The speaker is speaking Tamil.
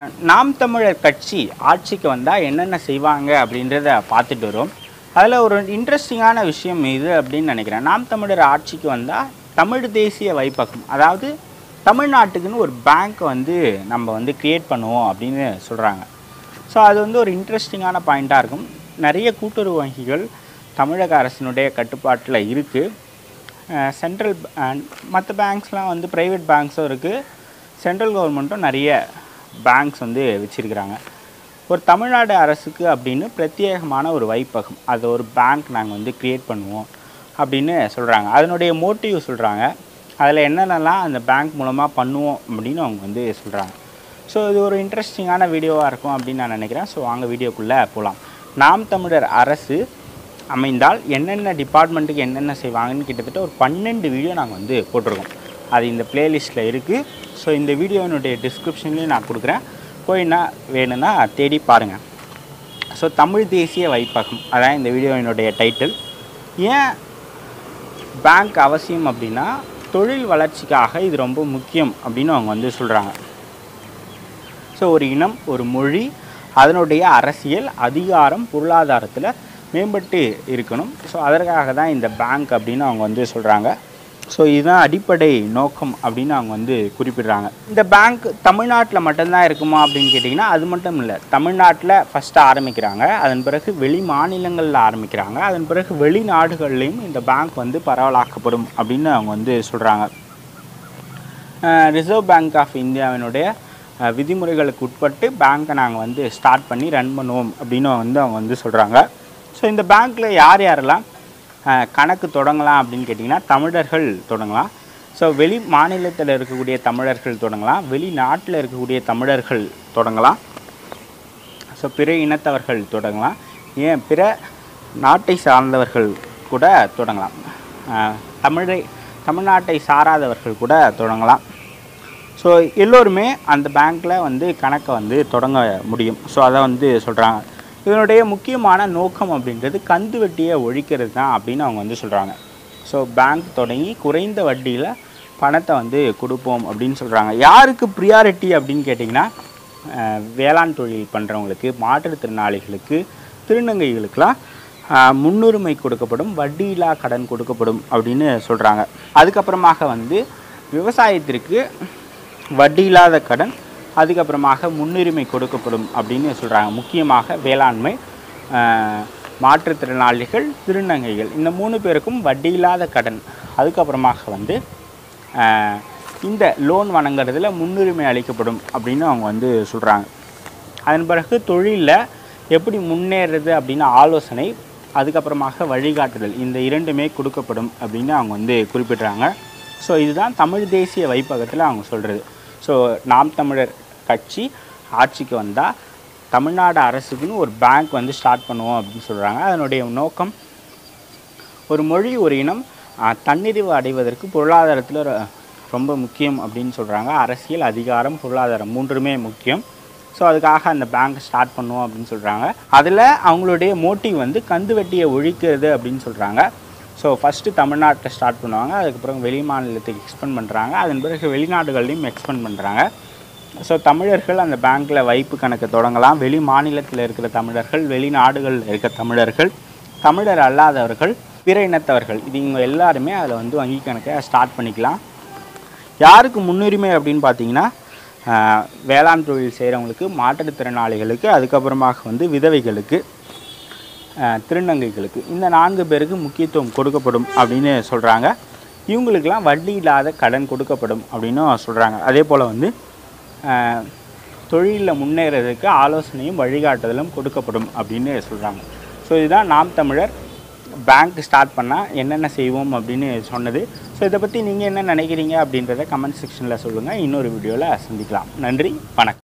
நாம் தமிழர் கட்சி ஆட்சிக்கு வந்தால் என்னென்ன செய்வாங்க அப்படின்றத பார்த்துட்டு வரோம் அதில் ஒரு இன்ட்ரெஸ்டிங்கான விஷயம் இது அப்படின்னு நினைக்கிறேன் நாம் தமிழர் ஆட்சிக்கு வந்தால் தமிழ் தேசிய வைப்பகம் அதாவது தமிழ்நாட்டுக்குன்னு ஒரு பேங்க் வந்து நம்ம வந்து க்ரியேட் பண்ணுவோம் அப்படின்னு சொல்கிறாங்க ஸோ அது வந்து ஒரு இன்ட்ரெஸ்டிங்கான பாயிண்ட்டாக இருக்கும் நிறைய கூட்டுறவு வங்கிகள் தமிழக அரசினுடைய கட்டுப்பாட்டில் இருக்குது சென்ட்ரல் மற்ற பேங்க்ஸ்லாம் வந்து ப்ரைவேட் பேங்க்ஸும் இருக்குது சென்ட்ரல் கவர்மெண்ட்டும் நிறைய பேங்க்ஸ் வந்து வச்சுருக்கிறாங்க ஒரு தமிழ்நாடு அரசுக்கு அப்படின்னு பிரத்யேகமான ஒரு வைப்பகம் அது ஒரு பேங்க் நாங்கள் வந்து க்ரியேட் பண்ணுவோம் அப்படின்னு சொல்கிறாங்க அதனுடைய மோட்டிவ் சொல்கிறாங்க அதில் என்னென்னலாம் அந்த பேங்க் மூலமாக பண்ணுவோம் அப்படின்னு அவங்க வந்து சொல்கிறாங்க ஸோ இது ஒரு இன்ட்ரெஸ்டிங்கான வீடியோவாக இருக்கும் அப்படின்னு நான் நினைக்கிறேன் ஸோ வாங்க வீடியோக்குள்ளே போகலாம் நாம் தமிழர் அரசு அமைந்தால் என்னென்ன டிபார்ட்மெண்ட்டுக்கு என்னென்ன செய்வாங்கன்னு கிட்டத்தட்ட ஒரு பன்னெண்டு வீடியோ நாங்கள் வந்து போட்டிருக்கோம் அது இந்த பிளேலிஸ்ட்டில் இருக்குது ஸோ இந்த வீடியோனுடைய டிஸ்கிரிப்ஷன்லேயும் நான் கொடுக்குறேன் போயின்னா வேணும்னா தேடி பாருங்கள் ஸோ தமிழ் தேசிய வைப்பகம் அதான் இந்த வீடியோவினுடைய டைட்டில் ஏன் பேங்க் அவசியம் அப்படின்னா தொழில் வளர்ச்சிக்காக இது ரொம்ப முக்கியம் அப்படின்னு அவங்க வந்து சொல்கிறாங்க ஸோ ஒரு இனம் ஒரு மொழி அதனுடைய அரசியல் அதிகாரம் பொருளாதாரத்தில் மேம்பட்டு இருக்கணும் ஸோ அதற்காக தான் இந்த பேங்க் அப்படின்னு அவங்க வந்து சொல்கிறாங்க ஸோ இதுதான் அடிப்படை நோக்கம் அப்படின்னு அவங்க வந்து குறிப்பிடுறாங்க இந்த பேங்க் தமிழ்நாட்டில் மட்டும்தான் இருக்குமா அப்படின்னு கேட்டிங்கன்னா அது மட்டும் இல்லை தமிழ்நாட்டில் ஃபஸ்ட்டு ஆரம்பிக்கிறாங்க அதன் பிறகு வெளி மாநிலங்களில் ஆரம்பிக்கிறாங்க அதன் பிறகு வெளிநாடுகள்லேயும் இந்த பேங்க் வந்து பரவலாக்கப்படும் அப்படின்னு அவங்க வந்து சொல்கிறாங்க ரிசர்வ் பேங்க் ஆஃப் இந்தியாவினுடைய அஹ், விதிமுறைகளுக்கு உட்பட்டு பேங்க்கை நாங்கள் வந்து ஸ்டார்ட் பண்ணி ரன் பண்ணுவோம் அப்படின்னு வந்து அவங்க வந்து சொல்கிறாங்க ஸோ இந்த பேங்க்கில் யார் யாரெல்லாம் அஹ், கணக்கு தொடங்கலாம் அப்படின்னு கேட்டிங்கன்னா தமிழர்கள் தொடங்கலாம் ஸோ வெளி மாநிலத்தில் இருக்கக்கூடிய தமிழர்கள் தொடங்கலாம் வெளிநாட்டில் இருக்கக்கூடிய தமிழர்கள் தொடங்கலாம் ஸோ பிற இனத்தவர்கள் தொடங்கலாம் ஏன் பிற நாட்டை சார்ந்தவர்கள் கூட தொடங்கலாம் அஹ், தமிழை தமிழ்நாட்டை சாராதவர்கள் கூட தொடங்கலாம் ஸோ எல்லோருமே அந்த பேங்க்கில் வந்து கணக்கை வந்து தொடங்க முடியும் ஸோ அதை வந்து சொல்கிறாங்க இதனுடைய முக்கியமான நோக்கம் அப்படின்றது கந்து வட்டியை ஒழிக்கிறது தான் அப்படின்னு அவங்க வந்து சொல்கிறாங்க ஸோ பேங்க் தொடங்கி குறைந்த வட்டியில் பணத்தை வந்து கொடுப்போம் அப்படின்னு சொல்கிறாங்க யாருக்கு ப்ரியாரிட்டி அப்படின்னு கேட்டிங்கன்னா அஹ், வேளாண் தொழில் பண்ணுறவங்களுக்கு மாற்றுத்திறனாளிகளுக்கு திருநங்கைகளுக்கெல்லாம் அஹ், முன்னுரிமை கொடுக்கப்படும் வட்டியில்லா கடன் கொடுக்கப்படும் அப்படின்னு சொல்கிறாங்க அதுக்கப்புறமாக வந்து விவசாயத்திற்கு வட்டி இல்லாத கடன் அதுக்கப்புறமாக முன்னுரிமை கொடுக்கப்படும் அப்படின்னு சொல்கிறாங்க முக்கியமாக வேளாண்மை ஆஹ், மாற்றுத்திறனாளிகள் திருநங்கைகள் இந்த மூணு பேருக்கும் வட்டி இல்லாத கடன் அதுக்கப்புறமாக வந்து ஆஹ், இந்த லோன் வழங்குறதுல முன்னுரிமை அளிக்கப்படும் அப்படின்னு அவங்க வந்து சொல்கிறாங்க அதன் பிறகு தொழிலில் எப்படி முன்னேறுறது அப்படின்னு ஆலோசனை அதுக்கப்புறமாக வழிகாட்டுதல் இந்த இரண்டுமே கொடுக்கப்படும் அப்படின்னு அவங்க வந்து குறிப்பிட்றாங்க ஸோ இதுதான் தமிழ் தேசிய வைப்பகத்தில் அவங்க சொல்கிறது ஸோ நாம் தமிழர் கட்சி ஆட்சிக்கு வந்தால் தமிழ்நாடு அரசுக்குன்னு ஒரு பேங்க் வந்து ஸ்டார்ட் பண்ணுவோம் அப்படின்னு சொல்கிறாங்க அதனுடைய நோக்கம் ஒரு மொழி ஒரு இனம் ஆஹ், தன்னிறைவு அடைவதற்கு பொருளாதாரத்தில் ரொ- ரொம்ப முக்கியம் அப்படின்னு சொல்கிறாங்க அரசியல் அதிகாரம் பொருளாதாரம் மூன்றுமே முக்கியம் ஸோ அதுக்காக அந்த பேங்க் ஸ்டார்ட் பண்ணுவோம் அப்படின்னு சொல்கிறாங்க அதில் அவங்களுடைய மோட்டிவ் வந்து கந்து வெட்டியை ஒழிக்கிறது அப்படின்னு சொல்கிறாங்க ஸோ ஃபஸ்ட்டு தமிழ்நாட்டில் ஸ்டார்ட் பண்ணுவாங்க அதுக்கப்புறம் வெளி மாநிலத்துக்கு எக்ஸ்பெண்ட் பண்ணுறாங்க அதன் பிறகு வெளிநாடுகள்லையும் எக்ஸ்பெண்ட் பண்ணுறாங்க ஸோ தமிழர்கள் அந்த பேங்க்கில் வைப்பு கணக்கு தொடங்கலாம் வெளி மாநிலத்தில் இருக்கிற தமிழர்கள் வெளிநாடுகளில் இருக்க தமிழர்கள் தமிழர் அல்லாதவர்கள் பிற இனத்தவர்கள் இது இவங்க எல்லாருமே அதில் வந்து வங்கி கணக்கை ஸ்டார்ட் பண்ணிக்கலாம் யாருக்கு முன்னுரிமை அப்படின்னு பார்த்தீங்கன்னா ஆஹ், வேளாண் தொழில் செய்கிறவங்களுக்கு மாற்றுத்திறனாளிகளுக்கு அதுக்கப்புறமாக வந்து விதவைகளுக்கு ஆஹ், திருநங்கைகளுக்கு இந்த நான்கு பேருக்கு முக்கியத்துவம் கொடுக்கப்படும் அப்படின்னு சொல்கிறாங்க இவங்களுக்கெல்லாம் வட்டி இல்லாத கடன் கொடுக்கப்படும் அப்படின்னும் சொல்கிறாங்க அதே போல் வந்து தொழிலில் முன்னேறதுக்கு ஆலோசனையும் வழிகாட்டுதலும் கொடுக்கப்படும் அப்படின்னு சொல்கிறாங்க ஸோ இதுதான் நாம் தமிழர் பேங்க் ஸ்டார்ட் பண்ணால் என்னென்ன செய்வோம் அப்படின்னு சொன்னது ஸோ இதை பற்றி நீங்கள் என்ன நினைக்கிறீங்க அப்படின்றத கமெண்ட் செக்ஷனில் சொல்லுங்கள் இன்னொரு வீடியோவில் சந்திக்கலாம் நன்றி வணக்கம்